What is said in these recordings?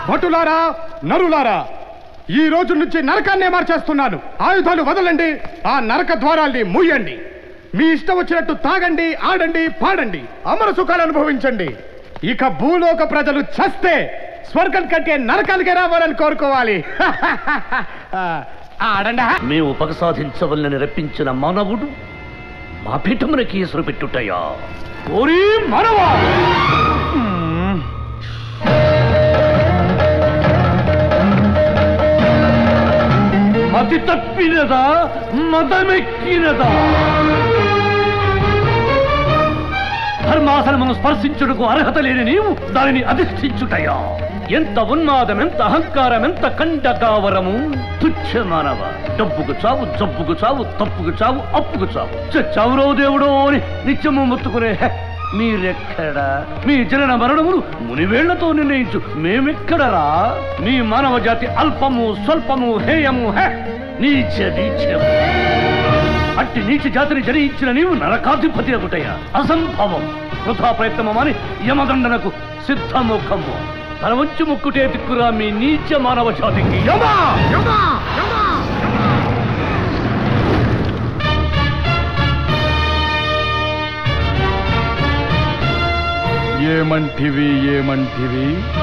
భటులారా నరులారా ఈ రోజు నుంచి నరకాన్నే మార్చేస్తున్నాను ఆయుధాలు వదలండి ఆ నరక ద్వారాల్ని మూయండి మీ ఇష్టం వచ్చినట్టు తాగండి ఆడండి పాడండి అమర సుఖాలు అనుభవించండి ఇక భూలోక ప్రజలు చస్తే స్వర్గం కంటే నరకాలకే రావాలని కోరుకోవాలి ఆ, ఆడండా మేము పగ సాధించవల్లని రప్పించిన మానవుడు మా పీఠమునకి ఎసురు పెట్టుటయా ఓరి మనవా మతి తప్పినదా మదమెక్కినదా ధర్మాసనమును స్పర్శించుటకు అర్హత లేని నీవు దానిని అధిష్ఠించుటయా ఎంత ఉన్మాదం ఎంత అహంకారం ఎంత కండకావరము తుచ్చ మానవ డబ్బుకు చావు జబ్బుకు చావు తప్పుకు చావు అప్పుకు చావు చచ్చావురో దేవుడో అని నిత్యము మొత్తుకునే హె, మీరెక్కడా మీ జనన మరణములు మునివేళ్లతో నిర్ణయించు మేమెక్కడరా మీ మానవ జాతి అల్పము స్వల్పము హేయము హె నీచ నీచము అట్టి నీచ జాతిని జయించిన నీవు నరకాధిపతి అగుటయ్యా అసంభవం వృధా ప్రయత్నమని యమదండనకు సిద్ధముఖము తన వంచి ముక్కుటే దిక్కురా మీ నీచ మానవ జాతికి యమా ఏమంటివి ఏమంటివి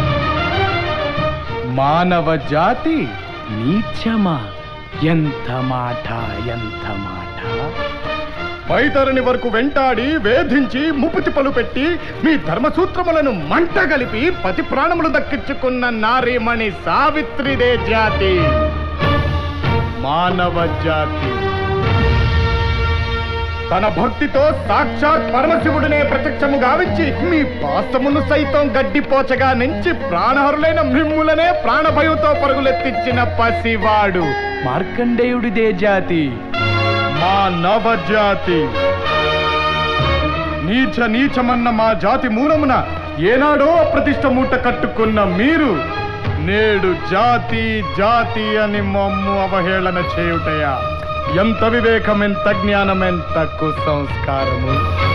మానవ జాతి నీచమా ఎంత మాట ఎంత మాట వైతరుని వరకు వెంటాడి వేధించి ముప్పుతిప్పలు పెట్టి మీ ధర్మసూత్రములను మంట కలిపి పతి ప్రాణములు దక్కించుకున్న నారీమణి సావిత్రిదే జాతి మానవ జాతి తన భక్తితో సాక్షాత్ పరమశివుడినే ప్రత్యక్షము గావించి మీ పాసమును సైతం గడ్డిపోచగా నుంచి ప్రాణహరులైన మిమ్ములనే ప్రాణభయంతో పరుగులెత్తించిన పసివాడు మార్కండేయుడిదే జాతి మా నవజాతి నీచ నీచమన్న మా జాతి మూలమున ఏనాడో అప్రతిష్ట మూట కట్టుకున్న మీరు నేడు జాతి జాతి అని మమ్ము అవహేళన చేయుటయా ఎంత వివేకం ఎంత జ్ఞానం ఎంత కుసంస్కారము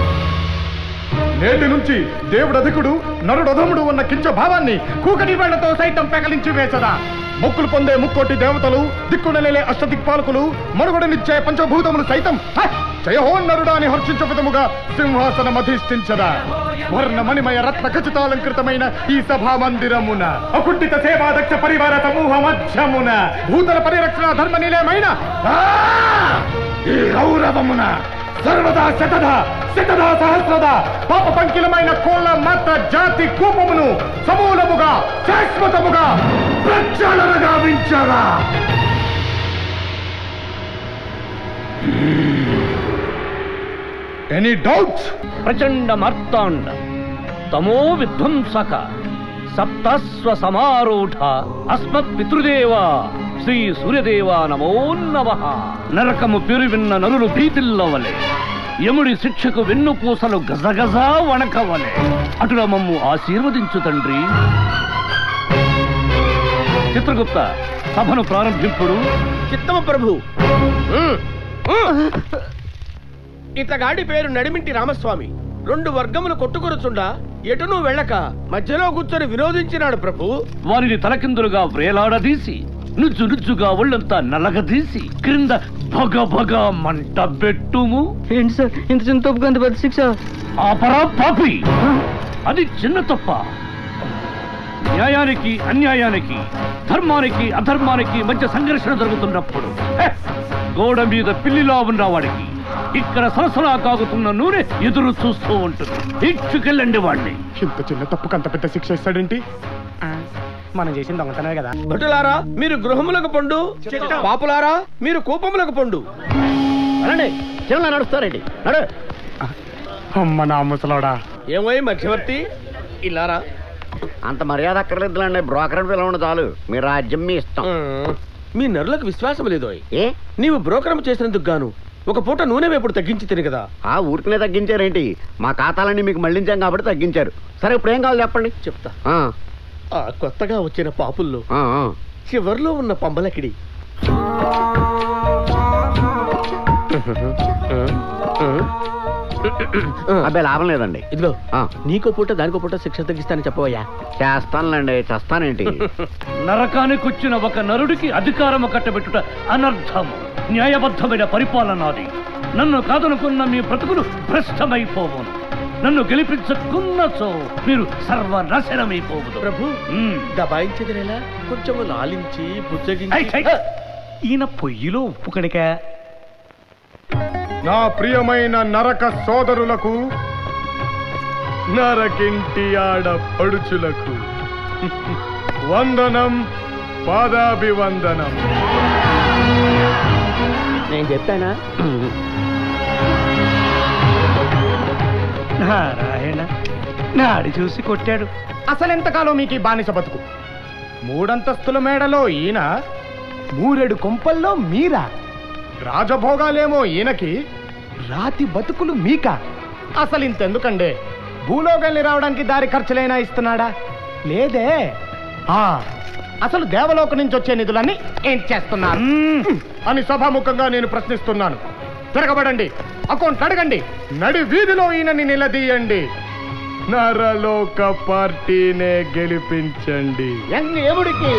నేటి నుంచి దేవుడు అధికుడు నరుడు అధముడు ఉన్న కించ భావాన్ని కూకటి వేళ్లతో సైతం పెకలించి వేసదా మొక్కులు పొందే ముక్కోటి దేవతలు దిక్కునలేలే అష్టదిక్పాలకులు మనుగడనిచ్చే పంచభూతములు సైతం హ! జయహో నరుడా అని హర్షించ విధముగా సింహాసనం అధిష్ఠించదా వర్ణమణిమయ రత్న ఖచ్చితాలంకృతమైన ఈ సభా మందిరమున అకుంఠిత సేవాదక్ష పరివార సమూహ మధ్యమున భూతల పరిరక్షణ ధర్మ నిలయమైన ఆ! ఈ గౌరవమున సర్వదా శతధ శతధ సహస్రద పాప పంకిలమైన కోళ్ళ మాత్ర జాతి కూపమును సమూలముగా శాశ్వతముగా ప్రక్షాళన గావించగా ఎనీ డౌట్స్ ప్రచండ మార్తాండ తమో విధ్వంసక సప్తస్వ సమారూఢ అస్మత్ పితృదేవ శ్రీ సూర్యదేవ నమో నమ నరకము పేరు విన్న నరులు భీతిల్లవలే యముడి శిక్షకు వెన్నుపూసలు గజగజ వణకవలే అటుల మమ్ము ఆశీర్వదించు తండ్రి చిత్రగుప్త సభను ప్రారంభింపుడు చిత్తమ ప్రభు ఇతగాడి పేరు నడిమింటి రామస్వామి రెండు వర్గములు కొట్టుకొరుచుండా ఎటును వెళ్ళక మధ్యలో కూర్చొని వినోదించినాడు ప్రభు వారిని తలకిందులుగా వ్రేలాడదీసి నుజ్జు నుజ్జుగా ఒళ్ళంతా నలగదీసి క్రింద భగ భగ మంట పెట్టుము ఏంటి సార్ ఇంత చిన్న తప్పుకు అంత పెద్ద శిక్ష ఆపరా పాపి అది చిన్న తప్ప న్యాయానికి అన్యాయానికి ధర్మానికి అధర్మానికి మధ్య సంఘర్షణ జరుగుతున్నప్పుడు హె, గోడ మీద పిల్లిలా ఉన్న వాడికి ఇక్కడ సరసలా కాగుతున్న నూనె ఎదురు చూస్తూ ఉంటుంది ఇచ్చుకెళ్ళండి వాడిని ఇంత చిన్న తప్పుకు అంత పెద్ద శిక్ష ఇస్తాడేంటి మనం చేసిన దొంగతనమే కదా భటులారా మీరు గృహములకు పండు పాపులారా మీరు కూపములకు పండు చిన్న నడుస్తారండి నడు అమ్మ నా ముసలోడా ఏమోయ్ మధ్యవర్తి ఇల్లారా అంత మర్యాద అక్కర్లేదులండి బ్రోకర్ పిలవండి చాలు మీ రాజ్యం మీ ఇష్టం ఉమ్, మీ నరులకు విశ్వాసం లేదోయ్ ఏ నీవు బ్రోకరం చేసినందుకు గాను ఒక పూట నూనె వేపుడు తగ్గించి తిని కదా ఆ ఊరికనే తగ్గించారేంటి మా ఖాతాలన్నీ మీకు మళ్ళించాం కాబట్టి తగ్గించారు సరే ఇప్పుడు ఏం కావాలి చెప్పండి చెప్తా ఆ, ఆ కొత్తగా వచ్చిన పాపుల్లో ఆ, ఆ. చివర్లో ఉన్న పంబలకిడి అబ్బాయి లాభం లేదండి ఇదిగో ఆ, నీకో పూట దానికో పూట శిక్ష తగ్గిస్తానని చెప్పవయ్యా చేస్తానులేండి చేస్తానేంటి నరకానికొచ్చిన ఒక నరుడికి అధికారము కట్టబెట్టుట అనర్థము న్యాయబద్ధమైన పరిపాలన నాది నన్ను కాదనుకున్న మీ బ్రతుకులు భ్రష్టమైపోవును నన్ను గెలిపించకున్నచో మీరు సర్వనాశనమైపోవుదు ప్రభు మ్మ్. దబాయించేదినేలా కొంచెం లాలించి ఐ, బుజ్జగించి ఐ. ఈయన పొయ్యిలో ఉప్పు కనుక నా ప్రియమైన నరక సోదరులకు నరకింటి ఆడ పడుచులకు వందనం పాదాభివందనం నేను చెప్పానా నారాయణ నాడి చూసి కొట్టాడు అసలెంతకాలం మీకు ఈ బానిస బతుకు మూడంతస్తుల మేడలో ఈయన మూరెడు కొంపల్లో మీరా రాజభోగాలేమో ఈయనకి రాతి బతుకులు మీక అసలు ఇంతెందుకండే భూలోకాన్ని రావడానికి దారి ఖర్చులైనా ఇస్తున్నాడా లేదే ఆ అసలు దేవలోకం నుంచి వచ్చే నిధులన్నీ ఏం చేస్తున్నారు అని సభాముఖంగా నేను ప్రశ్నిస్తున్నాను తిరగబడండి అకౌంట్ అడగండి నడి వీధిలో ఈయనని నిలదీయండి నరలోక పార్టీనే గెలిపించండి ఎముడికి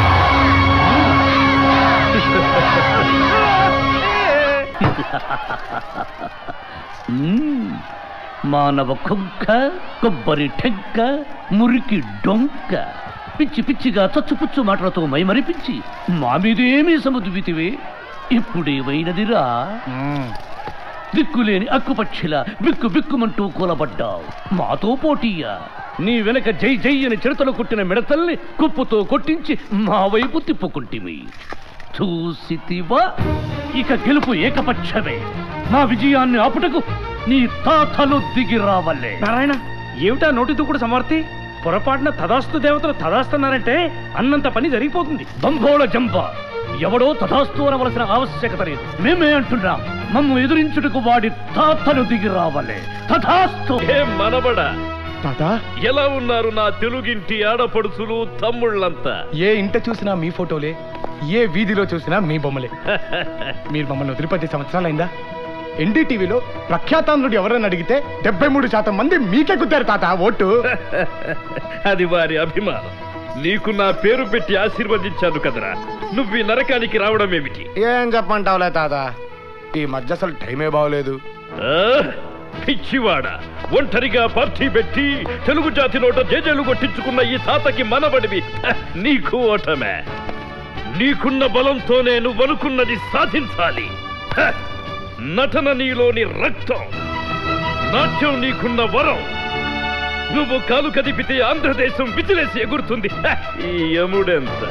మ్మ్. మానవ కొంక కొబ్బరి టెంక మురికి డొంక పిచ్చి పిచ్చిగా చచ్చుపుచ్చు మాటలతో మైమరిపించి మా మీదేమీ సముద్వితివే ఇప్పుడేమైనదిరా దిక్కులేని అక్కుపక్షిలా బిక్కు బిక్కుమంటూ కూలబడ్డావు మాతో పోటీయా నీ వెనక జై జై అని చిడతలు కొట్టిన మిడతల్ని కుప్పుతో కొట్టించి మా వైపు తిప్పుకుంటిమి చూసితివా ఇక గెలుపు ఏకపక్షమే మా విజయాన్ని ఆపుటకు నీ తాతలు దిగి రావలే నారాయణ ఏమిటా నోటి దూకుడు సమర్థి పొరపాటున తదాస్తు దేవతలు తదాస్తున్నారంటే అన్నంత పని జరిగిపోతుంది బంభోళ జంప ఎవడో తథాస్తు అనవలసిన ఆవశ్యకత లేదు మేమే అంటున్నాం మమ్ము ఎదురించుటకు వాడి తాతలు దిగి రావలే తథాస్తు ఏ మనబడ తాతా ఎలా ఉన్నారు నా తెలుగింటి ఆడపడుచులు తమ్ముళ్ళంతా ఏ ఇంట చూసినా మీ ఫోటోలే ఏ వీధిలో చూసినా మీ బొమ్మలే మీరు మమ్మల్ని వదిలిపట్టి సంవత్సరాలైందా ఎన్డీటీవీలో ప్రఖ్యాతాంధ్రుడు ఎవరని అడిగితే డెబ్బై మూడు శాతం మంది మీకే కుద్దారు తాత ఓటు అది వారి అభిమానం నీకు నా పేరు పెట్టి ఆశీర్వదించాను కదరా నువ్వు ఈ నరకానికి రావడం ఏమిటి ఏం చెప్పంటావులే తాత ఈ మధ్య అసలు టైమే బాగోలేదు ఆ? పిచ్చివాడ ఒంటరిగా పార్టీ పెట్టి తెలుగు జాతి నోట జేజేలు కొట్టించుకున్న ఈ తాతకి మనబడివి హ, నీకు ఓటమే నీకున్న బలంతోనే నువ్వనుకున్నది సాధించాలి హ, నటన నీలోని రక్తం నాట్యం నీకున్న వరం నువ్వు కాలు కదిపితే ఆంధ్రదేశం విసిలేసి ఎగురుతుంది హ, ఈ యముడెంత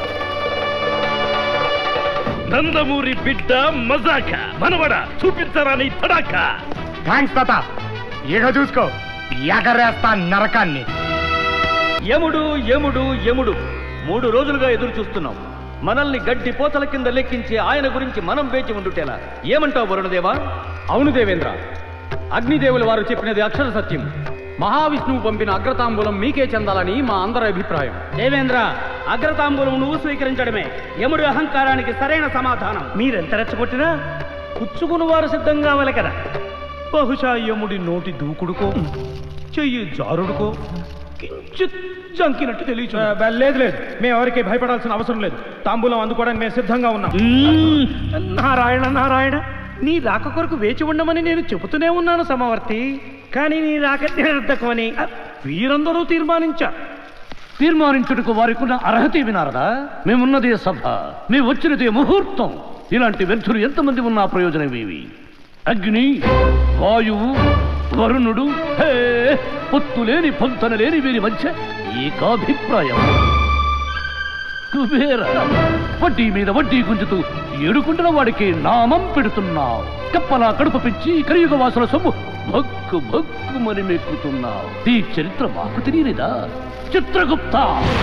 నందమూరి బిడ్డ మజాక మనవడ చూపించరా నీ తడాకా థ్యాంక్స్ తాత ఇక చూసుకో ఎగరేస్తా నరకాన్ని యముడు యముడు యముడు మూడు రోజులుగా ఎదురు చూస్తున్నాం మనల్ని గడ్డి పోతల కింద లెక్కించి ఆయన గురించి మనం వేచి ఉండుటేలా ఏమంటావు వరుణదేవా అవును దేవేంద్ర అగ్నిదేవుల వారు చెప్పినది అక్షర సత్యం మహావిష్ణువు పంపిన అగ్రతాంబూలం మీకే చెందాలని మా అందరి అభిప్రాయం దేవేంద్ర అగ్రతాంబూలం నువ్వు స్వీకరించడమే యముడి అహంకారానికి సరైన సమాధానం మీరెంత రెచ్చగొట్టినా పుచ్చుకుని వారు సిద్ధంగా వల కదా బహుశా యముడి నోటి దూకుడుకో చెయ్యి జారుడుకో కించిత్ జంకినట్టు తెలియచు లేదు లేదు మేము ఎవరికి భయపడాల్సిన అవసరం లేదు తాంబూలం అందుకోవడానికి మేము సిద్ధంగా ఉన్నాం నారాయణ నారాయణ నీ రాక కొరకు వేచి ఉండమని నేను చెబుతూనే ఉన్నాను సమవర్తి కానీ నీ రాక నిరర్ధకమని వీరందరూ తీర్మానించారు తీర్మానించుటకు వారికున్న అర్హత వినారదా మేమున్నదే సభ మేము వచ్చినదే ముహూర్తం ఇలాంటి వ్యర్థులు ఎంతమంది ఉన్నా ప్రయోజనమేవి అగ్ని వాయువు వరుణుడు హే పొత్తు లేని పొంతన లేని వీరి మధ్య ఏకాభిప్రాయం కుబేర వడ్డీ మీద వడ్డీ గుంజుతూ ఏడుకుంటున్న వాడికి నామం పెడుతున్నావు కప్పలా కడుపు పెంచి కలియుగ వాసుల సొమ్ము భక్కు భక్కుమని మెక్కుతున్నావు ఈ చరిత్ర మాకు తెలియలేదా చిత్రగుప్త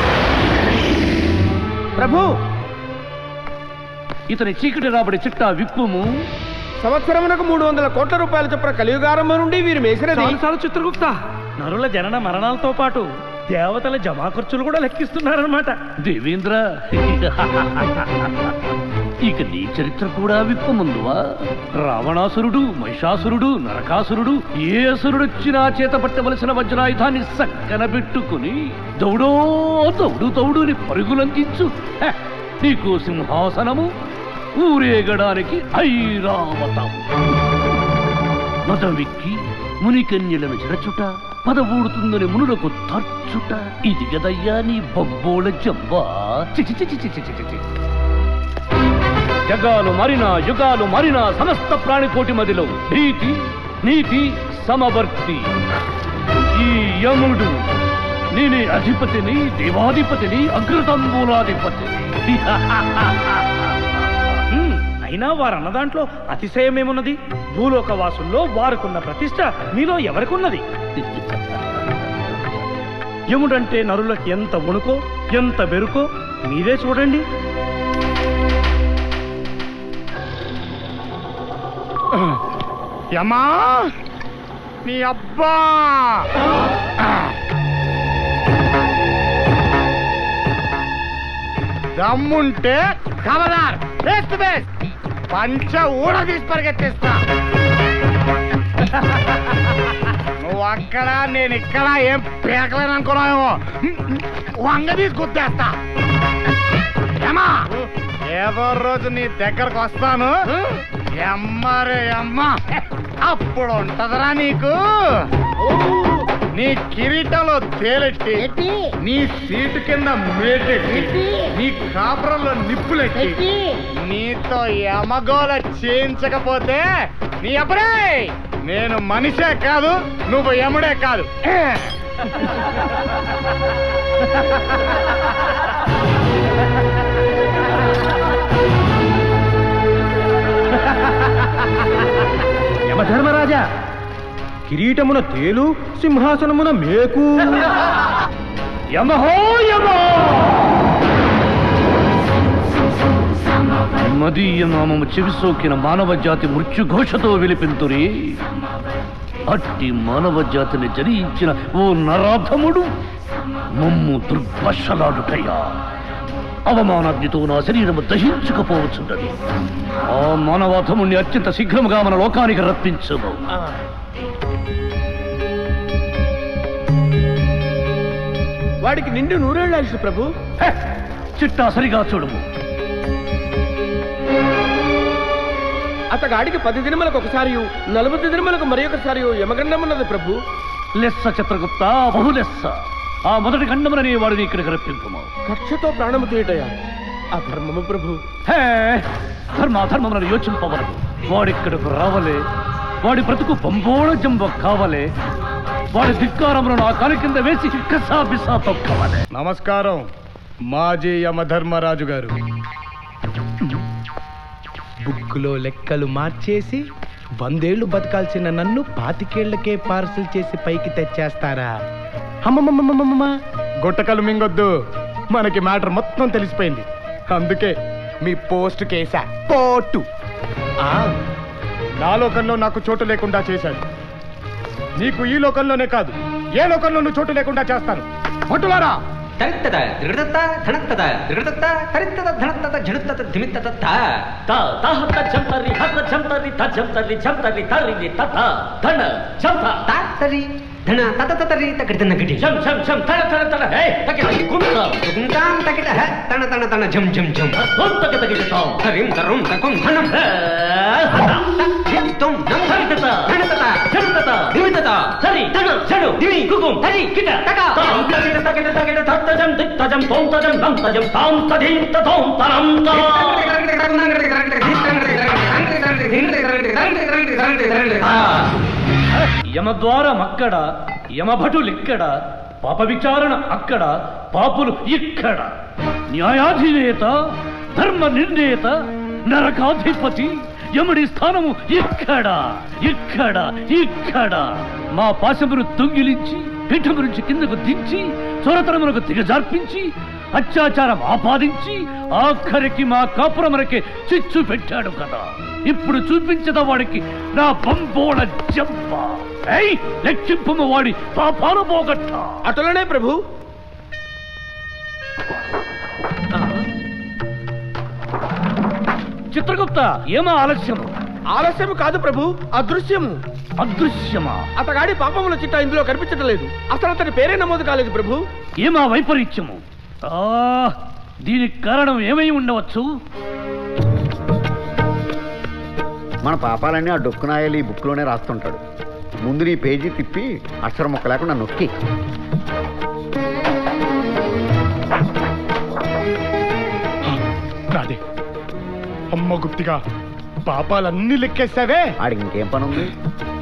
ప్రభు ఇతని చీకటి రాబడి చిట్టా విప్పుము సంవత్సరమునకు మూడు వందల కోట్ల రూపాయల చొప్పున కలియుగారంభం నుండి వీరు మేసినది చాలు చాలు చిత్రగుప్త నరుల జనన మరణాలతో పాటు దేవతల జమా ఖర్చులు కూడా లెక్కిస్తున్నారనమాట దేవేంద్ర ఇక నీ చరిత్ర కూడా విప్పముందువా రావణాసురుడు మహిషాసురుడు నరకాసురుడు ఏ అసురుడొచ్చినా చేత పట్టవలసిన వజ్రాయుధాన్ని సక్కన పెట్టుకుని దౌడో దౌడు దౌడుని పరుగులందించు హె, నీకు సింహాసనము ఊరేగడానికి ఐరావతము మదవిక్కి మునికన్యలను చెరచుట పదవూడుతుందని మునులకు తర్చుట ఇది గదయ్యా నీ బొబ్బోళ జంబా చిచి చిచి చిచి చిచి చి. జగాలు మారినా యుగాలు మారినా సమస్త ప్రాణికోటి మదిలో భీతి నీతి సమవర్తి ఈ యముడు నేనే అధిపతిని దేవాధిపతిని అగ్రతంబూలాధిపతిని హ్మ్, అయినా వారు అన్న దాంట్లో అతిశయమేమున్నది భూలోక వాసుల్లో వారికున్న ప్రతిష్ట మీలో ఎవరికున్నది యముడంటే నరులకు ఎంత వణుకో ఎంత బెరుకో మీరే చూడండి యమా నీ అబ్బా దమ్ముంటే కవదార్ బెస్ట్ బెస్ట్ పంచ ఊడ తీసి పరిగెత్తిస్తా నువ్వు అక్కడ నేను ఇక్కడ ఏం పీకలేను అనుకున్నావేమో వంగ తీసి గుద్దేస్తా ఏమా ఏదో రోజు నీ దగ్గరకు వస్తాను ఎమ్మరే అమ్మ అప్పుడు ఉంటదరా నీకు నీ కిరీటంలో తేలెట్టి నీ సీటు కింద మేటెట్టి నీ కాపురంలో నిప్పులెట్టి నీతో యమగోల చేయించకపోతే నీ అప్పుడే నేను మనిషే కాదు నువ్వు యముడే కాదు యమధర్మరాజా కిరీటమున తేలు సింహాసనమున మేకు యమహో యమో మదీయ నామము చెవిసోకిన మానవ జాతి మృత్యుఘోషతో విలిపింతురి అట్టి మానవ జాతిని జరించిన ఓ నరాధముడు మమ్ము దుర్భషలాడుటయ్యా అవమానాగ్నితో నా శరీరము దహించుకపోవచ్చున్నది ఆ మానవాధముణ్ణి అత్యంత శీఘ్రముగా మన లోకానికి రప్పించము వాడికి నిండు నూరేళ్ళు ప్రభు హె! చిట్టా సరిగా చూడము అతగాడికి పది దినములకు ఒకసారి నలభై దినములకు మరి ఒకసారి యమగండమున్నది ప్రభు లెస్స చిత్రగుప్త బహులెస్స ఆ మొదటి ఖండమునని వాడిని ఇక్కడికి రప్పింపము కక్షతో ప్రాణము తీయటయా అధర్మము ప్రభు హే ధర్మ ధర్మములను యోచింపవలదు వాడిక్కడకు రావలే వాడి బ్రతుకు బొంబోళ జంబ కావలే వాడి ధిక్కారములను ఆ కాలి కింద వేసి కసా బిసా తొక్కవలే నమస్కారం మాజీ యమధర్మరాజు గారు బుక్కులో లెక్కలు మార్చేసి వందేళ్లు బతకాల్సిన నన్ను పాతికేళ్లకే పార్సల్ చేసి పైకి తెచ్చేస్తారా అమ్మమ్మమ్మమ్మమ్మ గుట్టకలు మింగొద్దు మనకి మ్యాటర్ మొత్తం తెలిసిపోయింది అందుకే మీ పోస్ట్ కేసా పోటు ఆ, నా లోకంలో నాకు చోటు లేకుండా చేశాడు నీకు ఈ లోకంలోనే కాదు ఏ లోకంలోనూ చోటు లేకుండా చేస్తాను పట్టులారా తరిత్తద త్రిగడత ధనత్తద త్రిగడత తరిత్తద ధనత్తద జడుత్తద ధిమిత్తద త తాహత జంతరి హత జంతరి త జంతరి జంతరి తరిని తత ధన జంత తాత్తరి ధన తత తతరి తగడితన గడి జం జం జం తడ తడ తడ హే తకి కుంత కుంతాం తగిట హ తన తన తన జం జం జం తొంతక తగిడతాం తరిం తరుం తకుం ధనం హే హత హింతుం నం తరితత ధనతత జంతత ధిమితత సరి తన జడు దివి కుకుం తరి కిట తక. తాం తగిడ తగిడ తగిడ తత్తజం దిత్తజం తోంతజం నంతజం తాం తధిం తతోం తరం తా యమద్వారం అక్కడ యమభటులిక్కడ పాప విచారణ అక్కడ పాపులు ఇక్కడ న్యాయాధినేత ధర్మ నిర్ణేత నరకాధిపతి యముడి స్థానము ఇక్కడ ఇక్కడ ఇక్కడ మా పాశమును దొంగిలించి పీఠము నుంచి కిందకు దించి చొరతరములకు దిగజార్పించి అత్యాచారం ఆపాదించి ఆఖరికి మా కాపురమునకే చిచ్చు పెట్టాడు కదా ఇప్పుడు చూపించద వాడికి నా బంబోళ జంప ఏయ్ లెక్కింపము వాడి పాపాలు పోగొట్ట అటులనే ప్రభు చిత్రగుప్త ఏమా ఆలస్యము ఆలస్యం కాదు ప్రభు అదృశ్యము అదృశ్యమా అతగాడి పాపముల చిట్టా ఇందులో కనిపించడం లేదు అసలు అతని పేరే నమోదు కాలేదు ప్రభు ఏమా వైపరీత్యము ఆ దీనికి కారణం ఏమై ఉండవచ్చు మన పాపాలన్నీ ఆ డొక్కునాయలు ఈ బుక్లోనే రాస్తుంటాడు ముందు నీ పేజీ తిప్పి అక్షరం మొక్క లేకుండా నొక్కి రాదే అమ్మ గుప్తిగా పాపాలన్నీ లెక్కేసావే ఆడికి ఇంకేం పని ఉంది